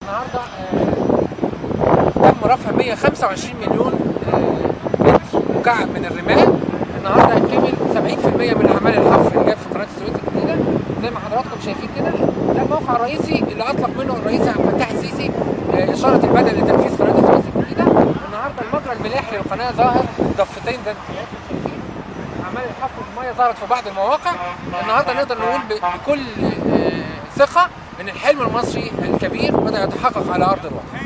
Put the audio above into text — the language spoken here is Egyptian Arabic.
النهارده آه، تم رفع 125 مليون آه، متر مكعب من الرمال النهارده هيكمل 70% من اعمال الحفر اللي جايه في قناه السويس الجديده زي ما حضراتكم شايفين كده ده الموقع الرئيسي اللي اطلق منه الرئيس عبد الفتاح السيسي آه، اشاره البدء لتنفيذ قناه السويس الجديده النهارده المجرى الملاحي للقناه ظاهر ضفتين زي ما حضراتكم شايفين اعمال الحفر الميه ظهرت في بعض المواقع النهارده نقدر نقول ب- بكل آه، ثقه ان الحلم المصري الكبير بدا يتحقق على ارض الواقع